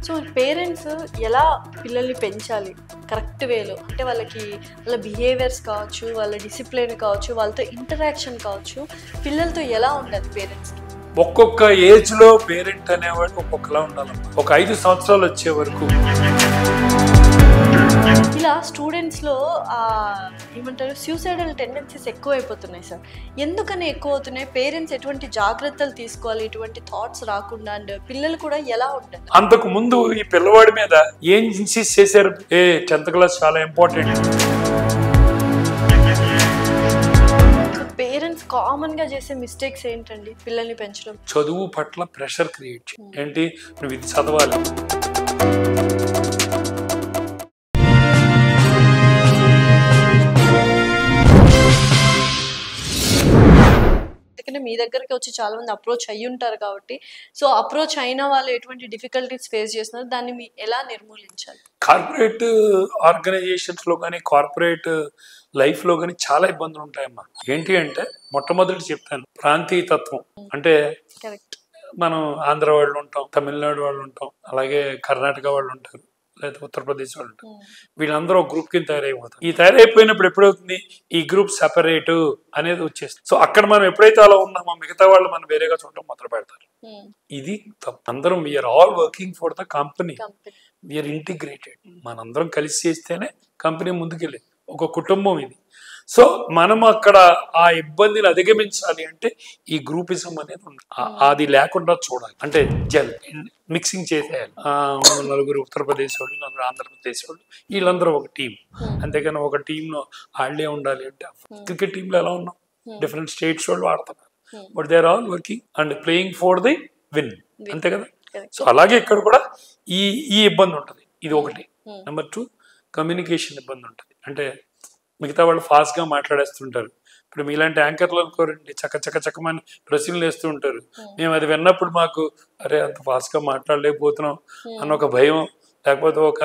So parents ఎలా పిల్లల్ని పెంచాలి కరెక్ట్ వేలో అంటే వాళ్ళకి వాళ్ళ బిహేవియర్స్ కావచ్చు వాళ్ళ డిసిప్లిన్ కావచ్చు వాళ్ళతో ఇంటరాక్షన్ కావచ్చు పిల్లలతో ఎలా ఉండాలి పేరెంట్స్కి ఒక్కొక్క ఏజ్ లో పేరెంట్ అనేవాడు ఒక్కొక్కలా ఉండాలమ్మా ఒక ఐదు సంవత్సరాలు వచ్చే వరకు ఇలా స్టూడెంట్స్లో ఏమంటారు సూసైడల్ టెండెన్సీస్ ఎక్కువ అయిపోతున్నాయి సార్ ఎందుకని ఎక్కువ అవుతున్నాయి పేరెంట్స్ ఎటువంటి జాగ్రత్తలు తీసుకోవాలి ఎటువంటి థాట్స్ రాకుండా అండ్ పిల్లలు కూడా ఎలా ఉండాలి అంతకు ముందు ఈ పిల్లవాడి మీద ఏం ఇన్సిస్ట్ చేశారు ఏ టెన్త్ క్లాస్ చాలా ఇంపార్టెంట్ పేరెంట్స్ కామన్గా చేసే మిస్టేక్స్ ఏంటండి పిల్లల్ని పెంచడం చదువు పట్ల ప్రెషర్ క్రియేట్ చేయి ఏంటి నువ్వు ఇది చదవాలి ఎందుకంటే మీ దగ్గరికి వచ్చి చాలా మంది అప్రోచ్ అయ్యి ఉంటారు కాబట్టి సో అప్రోచ్ అయిన వాళ్ళు ఎటువంటి డిఫికల్టీస్ ఫేస్ చేస్తున్నారు దాన్ని మీ ఎలా నిర్మూలించాలి కార్పొరేట్ ఆర్గనైజేషన్స్ లో కానీ కార్పొరేట్ లైఫ్ లో కానీ చాలా ఇబ్బందులు ఉంటాయమ్మా ఏంటి అంటే మొట్టమొదటి చెప్తాను ప్రాంతీయతత్వం అంటే కరెక్ట్ మనం ఆంధ్ర వాళ్ళు ఉంటాం తమిళనాడు వాళ్ళు ఉంటాం అలాగే కర్ణాటక వాళ్ళు ఉంటారు లేదా ఉత్తరప్రదేశ్ వాళ్ళు ఉంటారు వీళ్ళందరూ ఒక గ్రూప్ కింద తయారైపోతారు ఈ తయారైపోయినప్పుడు ఎప్పుడవుతుంది ఈ గ్రూప్ సెపరేట్ అనేది వచ్చేస్తుంది సో అక్కడ మనం ఎప్పుడైతే అలా ఉన్నామో మిగతా వాళ్ళు మనం వేరేగా చూడటం మొదలు పెడతారు ఇది తప్పు. అందరం we are all working for the company company we are integrated మనందరం కలిసి చేస్తేనే కంపెనీ ముందుకెళ్ళేది ఒక కుటుంబం ఇది సో మనం అక్కడ ఆ ఇబ్బందిని అధిగమించాలి అంటే ఈ గ్రూపిజం అనేది ఉంది ఆ- అది లేకుండా చూడాలి అంటే జల్ మిక్సింగ్ చేసేయాలి ఆ, నలుగురు ఉత్తరప్రదేశ్ వాళ్ళు నలుగురు ఆంధ్రప్రదేశ్ వాళ్ళు వీళ్ళందరూ ఒక టీం అంతేగాని ఒక టీంలో వాళ్ళే ఉండాలి అంటే క్రికెట్ టీంలో ఎలా ఉన్నాం డిఫరెంట్ స్టేట్స్ వాళ్ళు ఆడుతున్నారు but they are all working and playing for the win అంతే కదా Correct. సో అలాగే ఇక్కడ కూడా ఈ ఈ ఇబ్బంది ఉంటుంది ఇది ఒకటి నెంబర్ టూ కమ్యూనికేషన్ ఇబ్బంది ఉంటుంది అంటే మిగతా వాళ్ళు ఫాస్ట్గా మాట్లాడేస్తుంటారు ఇప్పుడు మీలాంటి యాంకర్లు అనుకోరండి చక్క చక్క చక్కమని ప్రశ్నలు వేస్తూ ఉంటారు మేము అది విన్నప్పుడు మాకు అరే అంత ఫాస్ట్గా మాట్లాడలేకపోతున్నాం అన్న ఒక భయం లేకపోతే ఒక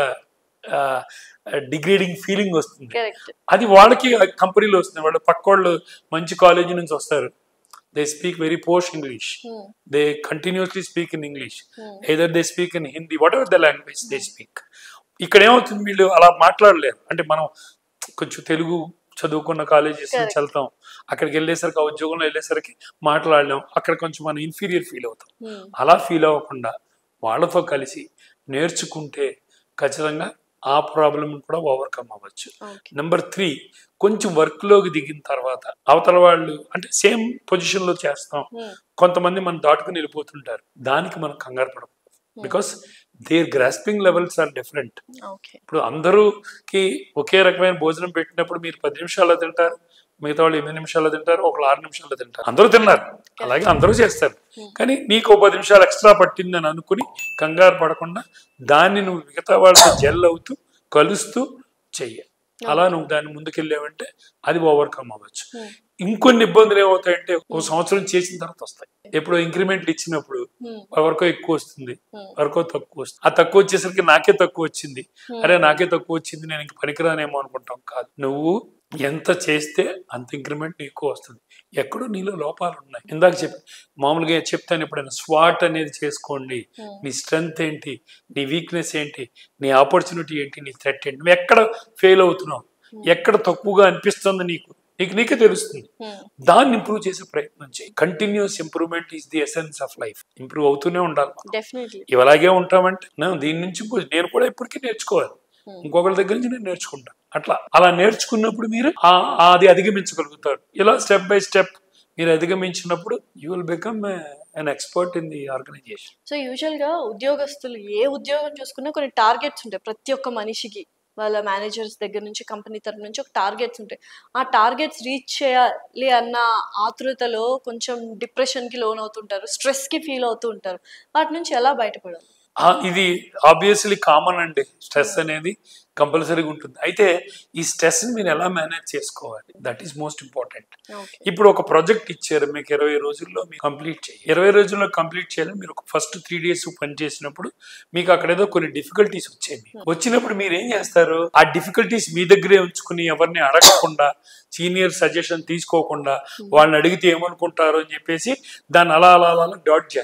డిగ్రేడింగ్ ఫీలింగ్ వస్తుంది కరెక్ట్ అది వాళ్ళకి కంపెనీలో వస్తుంది వాళ్ళు పక్క వాళ్ళు మంచి కాలేజీ నుంచి వస్తారు they speak very post English they continuously speak in English either they speak in Hindi whatever the language they speak ఇక్కడ ఏమవుతుంది వీళ్ళు అలా మాట్లాడలేరు అంటే మనం కొంచెం తెలుగు చదువుకున్న కాలేజెస్ నుంచి వెళ్తాం అక్కడికి వెళ్ళేసరికి ఆ ఉద్యోగంలో వెళ్ళేసరికి మాట్లాడలేం అక్కడ కొంచెం మనం ఇన్ఫీరియర్ ఫీల్ అవుతాం అలా ఫీల్ అవ్వకుండా వాళ్ళతో కలిసి నేర్చుకుంటే ఖచ్చితంగా ఆ ప్రాబ్లం కూడా ఓవర్కమ్ అవ్వచ్చు ఓకే నెంబర్ త్రీ కొంచెం వర్క్ లోకి దిగిన తర్వాత అవతల వాళ్ళు అంటే సేమ్ పొజిషన్ లో చేస్తాం కొంతమంది మనం దాటుకుని వెళ్ళిపోతుంటారు దానికి మనం కంగారు పడం because their grasping levels are different okay ఇప్పుడు అందరూకి ఒకే రకమైన భోజనం పెట్టినప్పుడు మీరు పది నిమిషాల్లో తింటారు మిగతా వాళ్ళు ఎనిమిది నిమిషాల్లో తింటారు ఒకళ్ళు ఆరు నిమిషాల్లో తింటారు అందరూ తిన్నారు అలాగే అందరూ చేస్తారు కానీ నీకు ఒక పది నిమిషాలు ఎక్స్ట్రా పట్టిందని అనుకుని కంగారు పడకుండా దాన్ని నువ్వు మిగతా వాళ్ళతో జెల్ అవుతూ కలుస్తూ చెయ్యి అలా నువ్వు దాన్ని ముందుకెళ్ళావంటే అది ఓవర్కమ్ అవ్వచ్చు ఇంకొన్ని ఇబ్బందులు ఏమవుతాయంటే ఒక సంవత్సరం చేసిన తర్వాత వస్తాయి ఎప్పుడు ఇంక్రిమెంట్లు ఇచ్చినప్పుడు ఎవరికో ఎక్కువ వస్తుంది ఎవరికో తక్కువ వస్తుంది ఆ తక్కువ వచ్చేసరికి నాకే తక్కువ వచ్చింది అరే నాకే తక్కువ వచ్చింది నేను ఇంక పనికిరానేమో అనుకుంటాం కాదు నువ్వు ఎంత చేస్తే అంత ఇంక్రిమెంట్ నీకు వస్తుంది ఎక్కడో నీలో లోపాలు ఉన్నాయి ఇందాక చెప్పి మామూలుగా చెప్తాను ఎప్పుడైనా స్వాట్ అనేది చేసుకోండి నీ స్ట్రెంగ్త్ ఏంటి నీ వీక్నెస్ ఏంటి నీ ఆపర్చునిటీ ఏంటి నీ థ్రెట్ ఏంటి నువ్వు ఎక్కడ ఫెయిల్ అవుతున్నావు ఎక్కడ తక్కువగా అనిపిస్తుంది నీకు నీకు నీకే తెలుస్తుంది దాన్ని ఇంప్రూవ్ చేసే ప్రయత్నం చేయి continuous improvement is the essence of life improve అవుతూనే ఉండాలి మనం. డెఫినెట్లీ ఇలాగే ఉంటామంటే నేను దీని నుంచి ఇంకో- నేను కూడా ఇప్పటికీ నేర్చుకోవాలి ఇంకొకరి దగ్గర నుంచి నేను నేర్చుకుంటాను అట్లా అలా నేర్చుకున్నప్పుడు మీరు ఆ- ఆ అది అధిగమించగలుగుతారు ఇలా స్టెప్ బై స్టెప్ మీరు అధిగమించినప్పుడు you will become an expert in the organisation so యూజువల్గా ఉద్యోగస్తులు ఏ ఉద్యోగం చూసుకున్నా కొన్ని టార్గెట్స్ ఉంటాయి ప్రతి ఒక్క మనిషికి వాళ్ళ మేనేజర్స్ దగ్గర నుంచి కంపెనీ తరఫు నుంచి ఒక టార్గెట్స్ ఉంటాయి ఆ టార్గెట్స్ రీచ్ చేయాలి అన్న ఆతృతలో కొంచెం డిప్రెషన్కి లోన్ అవుతుంటారు స్ట్రెస్కి ఫీల్ అవుతూ ఉంటారు వాటి నుంచి ఎలా బయటపడాలి ఇది ఆబ్వియస్లీ కామన్ అండి స్ట్రెస్ అనేది కంపల్సరీగా ఉంటుంది అయితే ఈ స్ట్రెస్ ని మీరు ఎలా మేనేజ్ చేసుకోవాలి that is most important okay ఇప్పుడు ఒక ప్రాజెక్ట్ ఇచ్చారు మీకు ఇరవై రోజుల్లో మీరు కంప్లీట్ చేయాలి ఇరవై రోజుల్లో కంప్లీట్ చేయాలి మీరు ఒక ఫస్ట్ త్రీ డేస్ పని చేసినప్పుడు మీకు అక్కడ ఏదో కొన్ని డిఫికల్టీస్ వచ్చాయి మీకు. వచ్చినప్పుడు మీరు ఏం చేస్తారు ఆ డిఫికల్టీస్ మీ దగ్గరే ఉంచుకుని ఎవరిని అడగకుండా సీనియర్ సజెషన్ తీసుకోకుండా వాళ్ళని అడిగితే ఏమనుకుంటారు అని చెప్పేసి దాన్ని అలా అలా అలా డాట్ చేస్తారు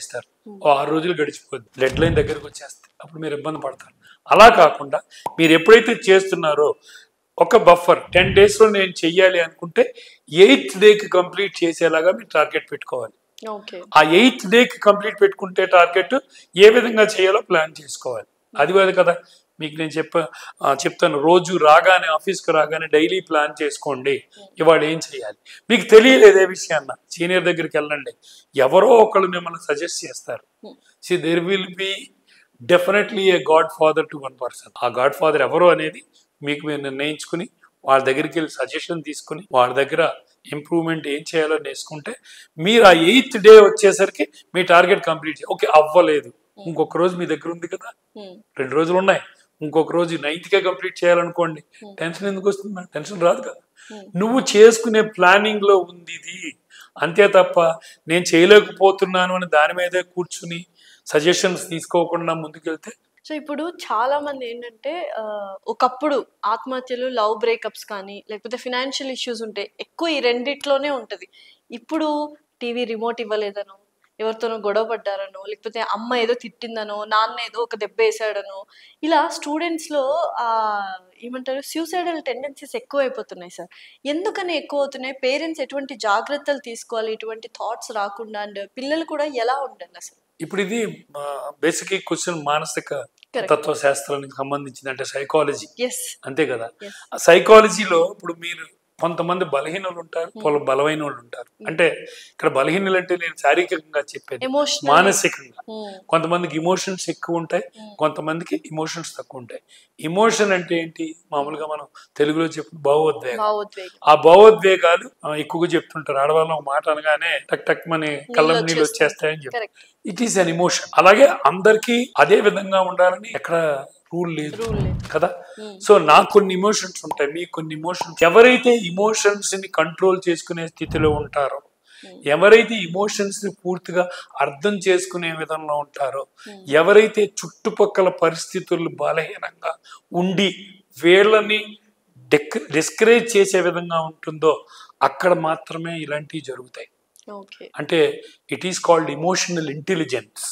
ఓ ఆరు రోజులు గడిచిపోద్ది డెడ్ లైన్ దగ్గరకు వచ్చేస్తే అప్పుడు మీరు ఇబ్బంది పడతారు అలా కాకుండా మీరు ఎప్పుడైతే చేస్తున్నారో ఒక బఫర్ టెన్ డేస్లో నేను చెయ్యాలి అనుకుంటే ఎయిత్ డేకి కంప్లీట్ చేసేలాగా మీరు టార్గెట్ పెట్టుకోవాలి ఓకే ఆ ఎయిత్ డేకి కంప్లీట్ పెట్టుకుంటే టార్గెట్ ఏ విధంగా చేయాలో ప్లాన్ చేసుకోవాలి అది కాదు కదా మీకు నేను చెప్ప ఆ, చెప్తాను రోజు రాగానే ఆఫీస్కి రాగానే డైలీ ప్లాన్ చేసుకోండి ఇవాళ ఏం చేయాలి మీకు తెలియలేదు ఏ విషయాన్న సీనియర్ దగ్గరికి వెళ్ళండి ఎవరో ఒకళ్ళు మిమ్మల్ని సజెస్ట్ చేస్తారు see there will be definitely a godfather to one person ఆ గాడ్ ఫాదర్ ఎవరు అనేది మీకు మీరు నిర్ణయించుకుని వాళ్ళ దగ్గరికి వెళ్ళి సజెషన్ తీసుకుని వాళ్ళ దగ్గర ఇంప్రూవ్మెంట్ ఏం చేయాలో నేర్చుకుంటే మీరు ఆ ఎయిత్ డే వచ్చేసరికి మీ టార్గెట్ కంప్లీట్ ఓకే అవ్వలేదు ఇంకొక రోజు మీ దగ్గర ఉంది కదా రెండు రోజులు ఉన్నాయి ఇంకొక రోజు నైన్త్ కే కంప్లీట్ చేయాలనుకోండి టెన్షన్ ఎందుకు వస్తుంది టెన్షన్ రాదు కదా నువ్వు చేసుకునే ప్లానింగ్ లో ఉంది ఇది అంతే తప్ప నేను చేయలేకపోతున్నాను అని దాని మీదే కూర్చుని సజెషన్స్ తీసుకోకుండా ముందుకెళ్తే సో ఇప్పుడు చాలా మంది ఏంటంటే ఆ, ఒకప్పుడు ఆత్మహత్యలు లవ్ బ్రేకప్స్ కానీ లేకపోతే ఫినాన్షియల్ ఇష్యూస్ ఉంటాయి ఎక్కువ ఈ రెండిట్లోనే ఉంటది ఇప్పుడు టీవీ రిమోట్ ఇవ్వలేదనో ఎవరితోనో గొడవ పడ్డారనో లేకపోతే అమ్మ ఏదో తిట్టిందనో నాన్న ఏదో ఒక దెబ్బ వేసాడనో ఇలా స్టూడెంట్స్ లో ఆ ఏమంటారు సూసైడల్ టెండెన్సీస్ ఎక్కువ అయిపోతున్నాయి సార్ ఎందుకని ఎక్కువ అవుతున్నాయి పేరెంట్స్ ఎటువంటి జాగ్రత్తలు తీసుకోవాలి ఇటువంటి థాట్స్ రాకుండా అండ్ పిల్లలు కూడా ఎలా ఉండాలి అసలు ఇప్పుడు ఇది బేసిక్ క్వశ్చన్ మానసిక Correct. తత్వశాస్త్రానికి సంబంధించింది అంటే సైకాలజీ ఎస్ అంతే కదా ఎస్ ఆ సైకాలజీలో ఇప్పుడు మీరు కొంతమంది బలహీనులు ఉంటారు వాళ్ళు బలమైన వాళ్ళు ఉంటారు అంటే ఇక్కడ బలహీనులు అంటే నేను శారీరకంగా చెప్పేది ఎమోషనల్ మానసికంగా కొంతమందికి ఇమోషన్స్ ఎక్కువ ఉంటాయి కొంతమందికి ఇమోషన్స్ తక్కువ ఉంటాయి ఇమోషన్ అంటే ఏంటి మామూలుగా మనం తెలుగులో చెప్పు భావోద్వేగం భావోద్వేగం ఆ భావోద్వేగాలు ఆ, ఎక్కువగా చెప్తుంటారు ఆడవాళ్ళం ఒక మాట అనగానే టక్ టక్ మని కళ్ళం నీళ్ళు వచ్చేస్తాయని చెప్పి correct it is an emotion అలాగే అందరికీ అదే విధంగా ఉండాలని ఎక్కడ రూల్ లేదు రూల్ లేదు కదా సో నాకు కొన్ని ఇమోషన్స్ ఉంటాయి మీకు కొన్ని ఇమోషన్స్ ఎవరైతే ఇమోషన్స్ ని కంట్రోల్ చేసుకునే స్థితిలో ఉంటారో ఎవరైతే ఇమోషన్స్ ని పూర్తిగా అర్థం చేసుకునే విధంలో ఉంటారో ఎవరైతే చుట్టుపక్కల పరిస్థితులు బలహీనంగా ఉండి వీళ్ళని డెక్ డిస్కరేజ్ చేసే విధంగా ఉంటుందో అక్కడ మాత్రమే ఇలాంటివి జరుగుతాయి ఓకే అంటే it is called emotional intelligence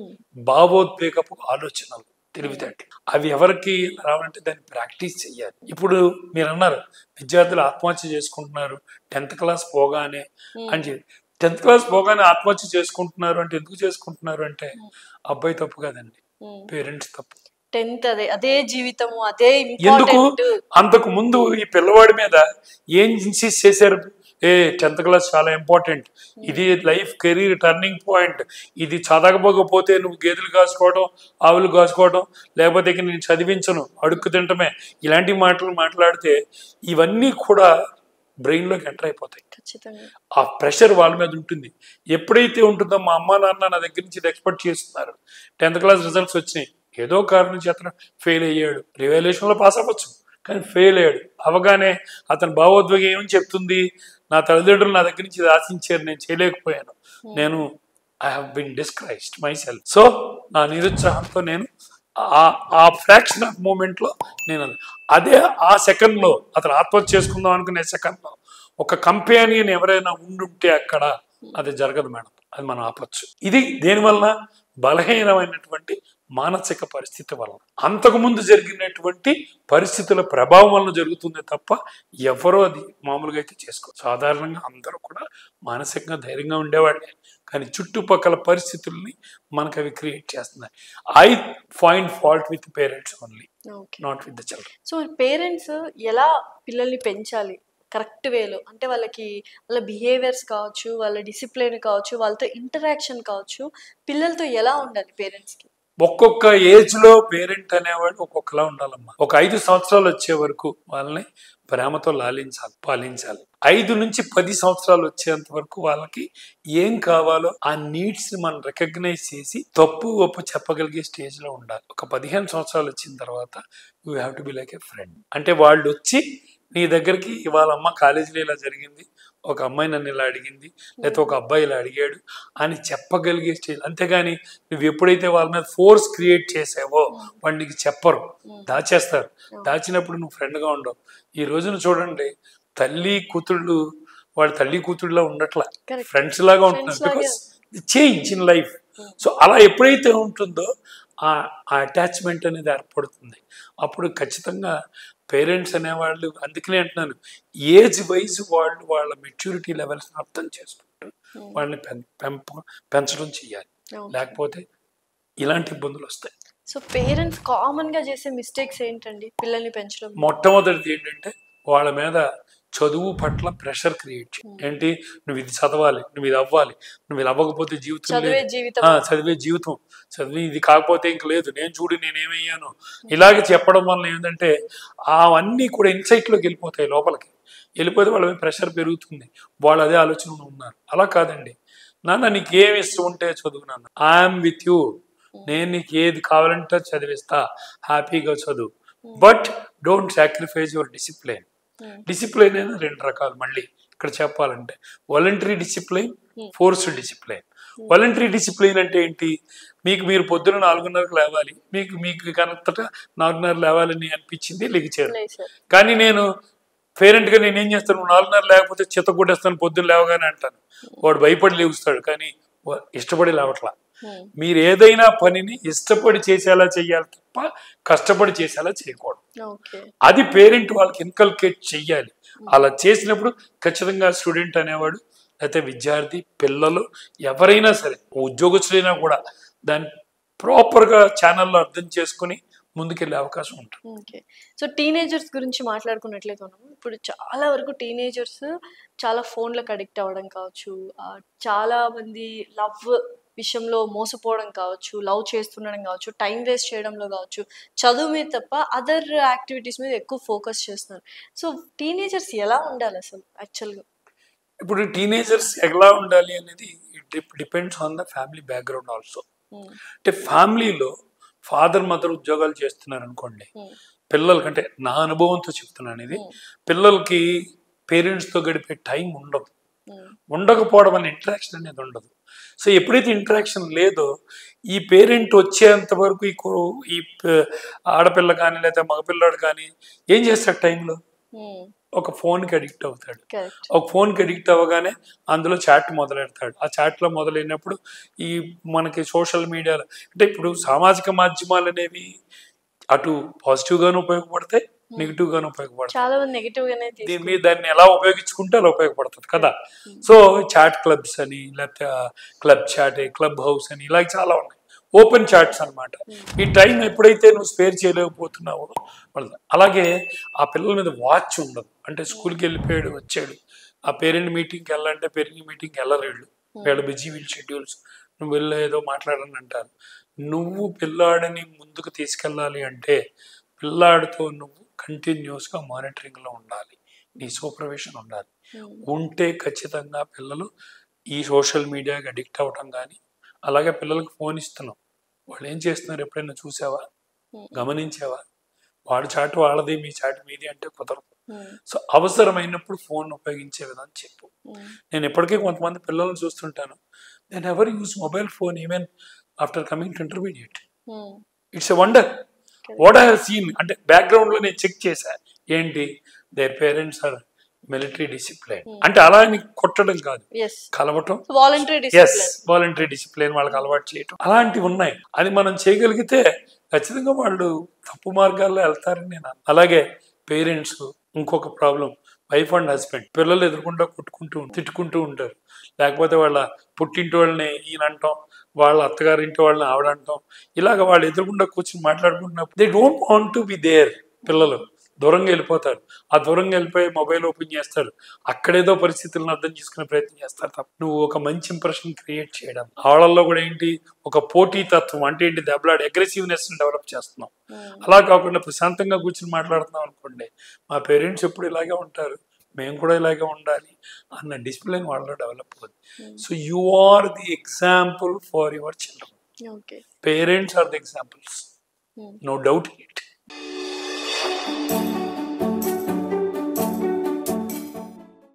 భావోద్వేగపు ఆలోచనలు తెలివితేటలు అవి ఎవరికి రావాలంటే దాన్ని ప్రాక్టీస్ చేయాలి ఇప్పుడు మీరు అన్నారు విద్యార్థులు ఆత్మహత్య చేసుకుంటున్నారు టెన్త్ క్లాస్ పోగానే అని చెప్పి టెన్త్ క్లాస్ పోగానే ఆత్మహత్య చేసుకుంటున్నారు అంటే ఎందుకు చేసుకుంటున్నారు అంటే అబ్బాయి తప్పు కదండి పేరెంట్స్ తప్పు టెన్త్ అదే అదే జీవితము అదే ఎందుకు ఇంపార్టెంట్ అంతకు ముందు ఈ పిల్లవాడి మీద ఏం ఇన్సిస్ట్ చేశారు ఏ టెన్త్ క్లాస్ చాలా ఇంపార్టెంట్ ఇది లైఫ్ కెరీర్ టర్నింగ్ పాయింట్ ఇది చదవకపోతే నువ్వు గేదెలు కాసుకోవడం ఆవులు కాసుకోవడం లేకపోతే ఇక నేను చదివించను అడుక్కు తింటమే ఇలాంటి మాటలు మాట్లాడితే ఇవన్నీ కూడా బ్రెయిన్లోకి ఎంటర్ అయిపోతాయి ఖచ్చితంగా ఆ ప్రెషర్ వాళ్ళ మీద ఉంటుంది ఎప్పుడైతే ఉంటుందో మా అమ్మ నాన్న నా దగ్గర నుంచి ఇది ఎక్స్పెక్ట్ చేస్తున్నారు టెన్త్ క్లాస్ రిజల్ట్స్ వచ్చినాయి ఏదో కారణం చేత ఫెయిల్ అయ్యాడు రివాల్యూషన్లో పాస్ అవ్వచ్చు కానీ ఫెయిల్ అయ్యాడు అవగానే అతని భావోద్వేగం ఏమని చెప్తుంది నా తల్లిదండ్రులు నా దగ్గర నుంచి ఇది ఆశించారు నేను చేయలేకపోయాను నేను I have been disgraced myself so నా నిరుత్సాహంతో నేను ఆ- ఆ ఫ్రాక్షన్ ఆఫ్ మూమెంట్ లో నేను అదే ఆ సెకండ్ లో అతను ఆత్మహత్య చేసుకుందాం అనుకునే సెకండ్ లో ఒక కంపానియన్ ఎవరైనా ఉండుంటే అక్కడ అది జరగదు మేడం అది మనం ఆపచ్చు ఇది దేని వలన బలహీనమైనటువంటి మానసిక పరిస్థితి వలన అంతకుముందు జరిగినటువంటి పరిస్థితుల ప్రభావం వలన జరుగుతుంది తప్ప ఎవరో అది మామూలుగా అయితే చేసుకో సాధారణంగా అందరూ కూడా మానసికంగా ధైర్యంగా ఉండేవాళ్ళే కానీ చుట్టుపక్కల పరిస్థితుల్ని మనకు అవి క్రియేట్ చేస్తున్నాయి I find fault with parents only okay not with the children so parents ఎలా పిల్లల్ని పెంచాలి కరెక్ట్ వేలో అంటే వాళ్ళకి వాళ్ళ బిహేవియర్స్ కావచ్చు వాళ్ళ డిసిప్లిన్ కావచ్చు వాళ్ళతో ఇంటరాక్షన్ కావచ్చు పిల్లలతో ఎలా ఉండాలి పేరెంట్స్కి ఒక్కొక్క ఏజ్ లో పేరెంట్ అనేవాడు ఒక్కొక్కలా ఉండాలమ్మా ఒక ఐదు సంవత్సరాలు వచ్చే వరకు వాళ్ళని ప్రేమతో లాలించాలి పాలించాలి ఐదు నుంచి పది సంవత్సరాలు వచ్చేంత వరకు వాళ్ళకి ఏం కావాలో ఆ నీడ్స్ ని మనం రికగ్నైజ్ చేసి తప్పు ఒప్పు చెప్పగలిగే స్టేజ్ లో ఉండాలి ఒక పదిహేను సంవత్సరాలు వచ్చిన తర్వాత you have to be like a friend అంటే వాళ్ళు వచ్చి నీ దగ్గరికి ఇవాళ అమ్మ కాలేజీలో ఇలా జరిగింది ఒక అమ్మాయి నన్ను ఇలా అడిగింది లేకపోతే ఒక అబ్బాయి ఇలా అడిగాడు అని చెప్పగలిగే స్టేజ్ అంతేగాని నువ్వు ఎప్పుడైతే వాళ్ళ మీద ఫోర్స్ క్రియేట్ చేసావో వాళ్ళు నీకు చెప్పరు దాచేస్తారు దాచినప్పుడు నువ్వు ఫ్రెండ్గా ఉండవు ఈ రోజున చూడండి తల్లి కూతుళ్ళు వాళ్ళ తల్లి కూతుళ్ళలో ఉండట్లా Correct. ఫ్రెండ్స్ లాగా Friends ఉంటున్నారు లాగే. Because change in life so అలా ఎప్పుడైతే ఉంటుందో ఆ అటాచ్మెంట్ అనేది ఏర్పడుతుంది అప్పుడు ఖచ్చితంగా పేరెంట్స్ అనేవాళ్ళు అందుకనే అంటున్నాను ఏజ్ వైజ్ వాళ్ళు వాళ్ళ మెచ్యూరిటీ లెవెల్స్ అర్థం చేసుకుంటూ వాళ్ళని పెం పెంప పెంచడం చేయాలి Okay. లేకపోతే ఇలాంటి ఇబ్బందులు వస్తాయి సో పేరెంట్స్ కామన్ గా చేసే మిస్టేక్స్ ఏంటండి పిల్లల్ని పెంచడం మొట్టమొదటిది ఏంటంటే వాళ్ళ మీద చదువు పట్ల ప్రెషర్ క్రియేట్ చేయి ఏంటి నువ్వు ఇది చదవాలి నువ్వు ఇది అవ్వాలి నువ్వు ఇది అవ్వకపోతే జీవితం చదివే లేదు జీవితం ఆ, చదివే జీవితం చదివి ఇది కాకపోతే ఇంక లేదు నేను చూడు నేనేమయ్యాను ఇలాగే చెప్పడం వల్ల ఏంటంటే అవన్నీ కూడా ఇన్సైట్లోకి వెళ్ళిపోతాయి లోపలికి వెళ్ళిపోతే వాళ్ళ మీద ప్రెషర్ పెరుగుతుంది వాళ్ళు అదే ఆలోచనలో ఉన్నారు అలా కాదండి నాన్న నీకు ఏమి ఇష్టం ఉంటే చదువు నాన్న ఐఎమ్ విత్ యూ నేను నీకు ఏది కావాలంటే చదివిస్తా హ్యాపీగా చదువు but don't sacrifice your discipline discipline అనేది రెండు రకాలు మళ్ళీ ఇక్కడ చెప్పాలంటే voluntary discipline forced discipline voluntary discipline అంటే ఏంటి మీకు మీరు పొద్దున నాలుగున్నరకు లేవాలి మీకు మీకు కనెక్ట్ నాలుగున్నర లేవాలని అనిపించింది లెగిచారు లేదు సార్ కానీ నేను పేరెంట్గా నేను ఏం చేస్తాను నాలుగున్నర లేకపోతే చిత్త కొట్టేస్తాను పొద్దున్న లేవగానే అంటాను వాడు భయపడి లేవుస్తాడు కానీ వా- ఇష్టపడి లేవట్లా మీరు ఏదైనా పనిని ఇష్టపడి చేసేలా చేయాలి తప్ప కష్టపడి చేసేలా చేయకూడదు ఓకే అది పేరెంట్ వాళ్ళకి ఇన్కల్కేట్ చెయ్యాలి అలా చేసినప్పుడు ఖచ్చితంగా స్టూడెంట్ అనేవాడు లేకపోతే విద్యార్థి పిల్లలు ఎవరైనా సరే ఉద్యోగస్తులైనా కూడా దాన్ని ప్రాపర్గా ఛానల్లో అర్థం చేసుకుని ముందుకెళ్ళే అవకాశం ఉంటుంది ఓకే సో టీనేజర్స్ గురించి మాట్లాడుకున్నట్లయితే మనం ఇప్పుడు చాలా వరకు టీనేజర్స్ చాలా ఫోన్లకు అడిక్ట్ అవ్వడం కావచ్చు ఆ, చాలా మంది లవ్ విషయంలో మోసపోవడం కావచ్చు లవ్ చేస్తుండడం కావచ్చు టైం వేస్ట్ చేయడంలో కావచ్చు చదువు మీద తప్ప అదర్ యాక్టివిటీస్ మీద ఎక్కువ ఫోకస్ చేస్తున్నారు సో టీనేజర్స్ ఎలా ఉండాలి అసలు యాక్చువల్గా ఇప్పుడు టీనేజర్స్ ఎలా ఉండాలి అనేది depends on the family background also అంటే ఫ్యామిలీలో ఫాదర్ మదర్ ఉద్యోగాలు చేస్తున్నారు అనుకోండి పిల్లలకంటే నా అనుభవంతో చెప్తున్నాను ఇది పిల్లలకి పేరెంట్స్తో గడిపే టైం ఉండదు ఉండకపోవడం అనే ఇంటరాక్షన్ అనేది ఉండదు సో ఎప్పుడైతే ఇంటరాక్షన్ లేదో ఈ పేరెంట్ వచ్చేంత వరకు ఈ కో- ఈ ప- ఆడపిల్ల కానీ లేదా మగపిల్లాడు కానీ ఏం చేస్తాడు టైంలో ఒక ఫోన్కి అడిక్ట్ అవుతాడు కరెక్ట్ ఒక ఫోన్కి అడిక్ట్ అవ్వగానే అందులో చాట్ మొదలెడతాడు ఆ చాట్లో మొదలైనప్పుడు ఈ మనకి సోషల్ మీడియాలో అంటే ఇప్పుడు సామాజిక మాధ్యమాలు అనేవి అటు పాజిటివ్గాను ఉపయోగపడతాయి నెగిటివ్గాను ఉపయోగపడతాయి చాలా మంది నెగిటివ్ గానే దీని తీసుకుంటారు మీద దాన్ని ఎలా ఉపయోగించుకుంటే అలా ఉపయోగపడుతుంది కదా సో చాట్ క్లబ్స్ అని లేకపోతే క్లబ్ చాట్ క్లబ్ హౌస్ అని ఇలా చాలా ఉన్నాయి ఓపెన్ చాట్స్ అన్నమాట ఈ టైం ఎప్పుడైతే నువ్వు స్పేర్ చేయలేకపోతున్నావో వాళ్ళ- అలాగే ఆ పిల్లల మీద వాచ్ ఉండదు అంటే స్కూల్కి వెళ్ళిపోయాడు వచ్చాడు ఆ పేరెంట్ మీటింగ్కి వెళ్ళాలంటే పేరెంట్ మీటింగ్కి వెళ్ళలేడు వీళ్ళ బిజీ వీల్ షెడ్యూల్స్ నువ్వు వెళ్ళి ఏదో మాట్లాడని అంటారు నువ్వు పిల్లాడిని ముందుకు తీసుకెళ్ళాలి అంటే పిల్లాడితో నువ్వు కంటిన్యూస్గా మానిటరింగ్లో ఉండాలి నీ సూపర్విషన్ ఉండాలి ఉంటే ఖచ్చితంగా పిల్లలు ఈ సోషల్ మీడియాకి అడిక్ట్ అవ్వటం కానీ అలాగే పిల్లలకు ఫోన్ ఇస్తున్నాం వాళ్ళు ఏం చేస్తున్నారు ఎప్పుడైనా చూసావా గమనించావా వాడి చాటు వాళ్ళది మీ చాటు మీది అంటే కుదరదు సో అవసరమైనప్పుడు ఫోన్ ఉపయోగించే విధానం చెప్పు నేను ఇప్పటికీ కొంతమంది పిల్లల్ని చూస్తుంటాను నేను ever use mobile phone even after coming to intermediate it's a wonder what I seen అంటే బ్యాక్గ్రౌండ్ లో నేను చెక్ చేశా ఏంటి their parents are military discipline అంటే అలా అని కొట్టడం కాదు ఎస్ కలవటం voluntary yes discipline voluntary discipline వాళ్ళకి అలవాటు చేయటం అలాంటివి ఉన్నాయి అది మనం చేయగలిగితే ఖచ్చితంగా వాళ్ళు తప్పు మార్గాల్లో వెళ్తారని నేను అను- అలాగే పేరెంట్స్ ఇంకొక ప్రాబ్లం వైఫ్ అండ్ హస్బెండ్ పిల్లలు ఎదుర్కొంటూ కొట్టుకుంటూ ఉంటారు, తిట్టుకుంటూ ఉంటారు లేకపోతే వాళ్ళ పుట్టింటి వాళ్ళని ఈయన అంటాం వాళ్ళ అత్తగారింటి వాళ్ళని ఆవిడ అంటాం ఇలాగ వాళ్ళు ఎదురుకుండా కూర్చొని మాట్లాడుకుంటున్నప్పుడు they don't want to be there పిల్లలు దూరంగా వెళ్ళిపోతారు ఆ దూరంగా వెళ్ళిపోయి మొబైల్ ఓపెన్ చేస్తారు అక్కడేదో పరిస్థితులను అర్థం చేసుకునే ప్రయత్నం చేస్తారు తప్ప నువ్వు ఒక మంచి ఇంప్రెషన్ క్రియేట్ చేయడం వాళ్ళల్లో కూడా ఏంటి ఒక పోటీ తత్వం అంటే ఏంటి దెబ్బలాడి అగ్రెసివ్నెస్ డెవలప్ చేస్తున్నాం అలా కాకుండా ప్రశాంతంగా కూర్చొని మాట్లాడుతున్నాం అనుకోండి మా పేరెంట్స్ ఎప్పుడు ఇలాగే ఉంటారు మేము కూడా ఇలాగే ఉండాలి అన్న డిసిప్లిన్ వాళ్ళలో డెవలప్ అవుతుంది so you are the example for your children okay parents are the examples no doubt it